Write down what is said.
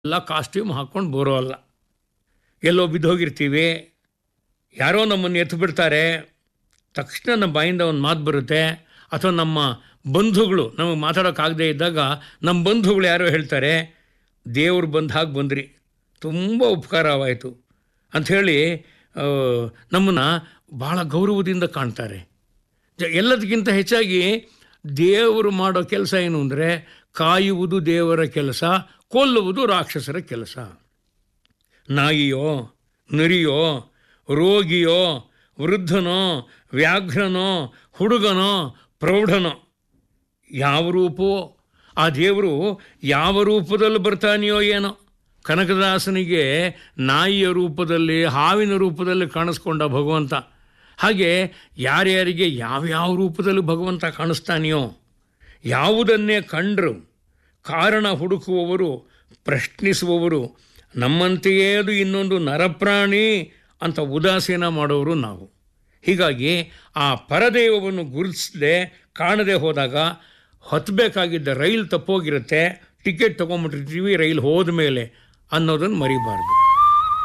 ಎಲ್ಲ ಕಾಸ್ಟ್ಯೂಮ್ ಹಾಕ್ಕೊಂಡು ಬರೋಲ್ಲ ಎಲ್ಲೋ ಬಿದ್ದೋಗಿರ್ತೀವಿ ಯಾರೋ ನಮ್ಮನ್ನು ಎತ್ತು ಬಿಡ್ತಾರೆ ತಕ್ಷಣ ನಮ್ಮ ಬಾಯಿಂದ ಒಂದು ಮಾತು ಬರುತ್ತೆ ಅಥವಾ ನಮ್ಮ ಬಂಧುಗಳು ನಮಗೆ ಮಾತಾಡೋಕ್ಕಾಗದೇ ಇದ್ದಾಗ ನಮ್ಮ ಬಂಧುಗಳು ಯಾರೋ ಹೇಳ್ತಾರೆ ದೇವ್ರು ಬಂದ ಹಾಗೆ ಬಂದ್ರಿ ತುಂಬ ಉಪಕಾರವಾಯಿತು ಅಂಥೇಳಿ ನಮ್ಮನ್ನು ಭಾಳ ಗೌರವದಿಂದ ಕಾಣ್ತಾರೆ ಜ- ಎಲ್ಲದಕ್ಕಿಂತ ಹೆಚ್ಚಾಗಿ ದೇವರು ಮಾಡೋ ಕೆಲಸ ಏನು ಅಂದರೆ ಕಾಯುವುದು ದೇವರ ಕೆಲಸ ಕೊಲ್ಲುವುದು ರಾಕ್ಷಸರ ಕೆಲಸ ನಾಯಿಯೋ ನರಿಯೋ ರೋಗಿಯೋ ವೃದ್ಧನೋ ವ್ಯಾಘ್ರನೋ ಹುಡುಗನೋ ಪ್ರೌಢನೋ ಯಾವ ರೂಪವೋ ಆ ದೇವರು ಯಾವ ರೂಪದಲ್ಲಿ ಬರ್ತಾನೆಯೋ ಏನೋ ಕನಕದಾಸನಿಗೆ ನಾಯಿಯ ರೂಪದಲ್ಲಿ ಹಾವಿನ ರೂಪದಲ್ಲಿ ಕಾಣಿಸ್ಕೊಂಡ ಭಗವಂತ ಹಾಗೆ ಯಾರ್ಯಾರಿಗೆ ಯಾವ್ಯಾವ ರೂಪದಲ್ಲಿ ಭಗವಂತ ಕಾಣಿಸ್ತಾನೆಯೋ ಯಾವುದನ್ನೇ ಕಂಡರು ಕಾರಣ ಹುಡುಕುವವರು ಪ್ರಶ್ನಿಸುವವರು ನಮ್ಮಂತೆಯೇ ಅದು ಇನ್ನೊಂದು ನರಪ್ರಾಣಿ ಅಂತ ಉದಾಸೀನ ಮಾಡೋರು ನಾವು ಹೀಗಾಗಿ ಆ ಪರದೈವವನ್ನು ಗುರುತಿಸದೆ ಕಾಣದೆ ಹೋದಾಗ ಹತ್ತಬೇಕಾಗಿದ್ದ ರೈಲು ತಪ್ಪೋಗಿರುತ್ತೆ ಟಿಕೆಟ್ ತೊಗೊಂಬಿಟ್ಟಿರ್ತೀವಿ ರೈಲು ಹೋದ ಮೇಲೆ ಅನ್ನೋದನ್ನು ಮರಿಬಾರ್ದು